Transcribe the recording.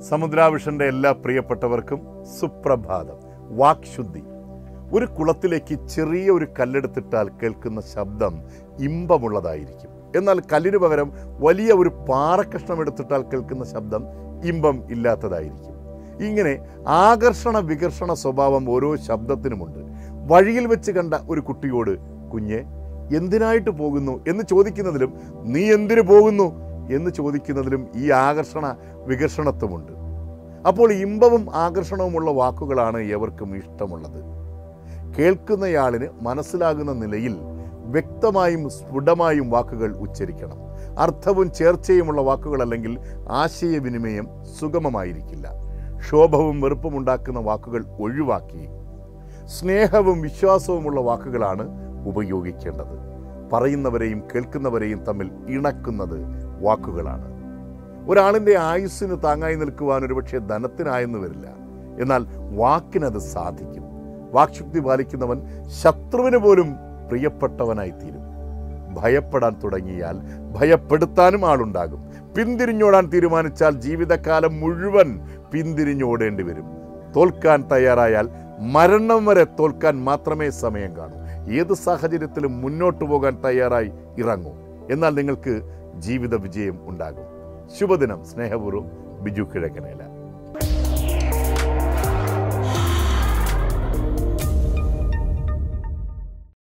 സമുദ്രാവിഷന്റെ എല്ലാ പ്രിയപ്പെട്ടവർക്കും സുപ്രഭാതം വാക്ശുദ്ധി ഒരു കുളത്തിലേക്ക് ചെറിയ ഒരു കല്ലെടുത്തിട്ടാൽ കേൾക്കുന്ന ശബ്ദം ഇമ്പമുള്ളതായിരിക്കും എന്നാൽ കല്ലിന് പകരം വലിയ ഒരു പാറക്കഷ്ണം എടുത്തിട്ടാൽ കേൾക്കുന്ന ശബ്ദം ഇമ്പം ഇല്ലാത്തതായിരിക്കും ഇങ്ങനെ ആകർഷണ വികർഷണ സ്വഭാവം ഓരോ ശബ്ദത്തിനുമുണ്ട് വഴിയിൽ വെച്ച് കണ്ട ഒരു കുട്ടിയോട് കുഞ്ഞെ എന്തിനായിട്ട് പോകുന്നു എന്ന് ചോദിക്കുന്നതിലും നീ എന്തിനു പോകുന്നു എന്ന് ചോദിക്കുന്നതിലും ഈ ആകർഷണ വികർഷണത്വമുണ്ട് അപ്പോൾ ഇമ്പവും ആകർഷണവുമുള്ള വാക്കുകളാണ് ഏവർക്കും ഇഷ്ടമുള്ളത് കേൾക്കുന്നയാളിന് മനസ്സിലാകുന്ന നിലയിൽ വ്യക്തമായും സ്ഫുടമായും വാക്കുകൾ ഉച്ചരിക്കണം അർത്ഥവും ചേർച്ചയുമുള്ള വാക്കുകൾ അല്ലെങ്കിൽ ആശയവിനിമയം സുഗമമായിരിക്കില്ല ക്ഷോഭവും വെറുപ്പും ഉണ്ടാക്കുന്ന വാക്കുകൾ ഒഴിവാക്കി സ്നേഹവും വിശ്വാസവുമുള്ള വാക്കുകളാണ് ഉപയോഗിക്കേണ്ടത് പറയുന്നവരെയും കേൾക്കുന്നവരെയും തമ്മിൽ ഇണക്കുന്നത് വാക്കുകളാണ് ഒരാളിൻ്റെ ആയുസ്സിന് താങ്ങായി നിൽക്കുവാൻ ഒരുപക്ഷെ ധനത്തിനായെന്ന് വരില്ല എന്നാൽ വാക്കിനത് സാധിക്കും വാക്ശുക്തി പാലിക്കുന്നവൻ ശത്രുവിന് പോലും പ്രിയപ്പെട്ടവനായി തീരും ഭയപ്പെടാൻ തുടങ്ങിയാൽ ഭയപ്പെടുത്താനും ആളുണ്ടാകും പിന്തിരിഞ്ഞോടാൻ തീരുമാനിച്ചാൽ ജീവിതകാലം മുഴുവൻ പിന്തിരിഞ്ഞോടേണ്ടി വരും തോൽക്കാൻ തയ്യാറായാൽ മരണം വരെ തോൽക്കാൻ മാത്രമേ സമയം കാണൂ ഏത് സാഹചര്യത്തിലും മുന്നോട്ട് പോകാൻ തയ്യാറായി ഇറങ്ങൂ എന്നാൽ നിങ്ങൾക്ക് ജീവിത വിജയം ഉണ്ടാകും ശുഭദിനം സ്നേഹപൂർവ്വം ബിജു കിഴക്കനേല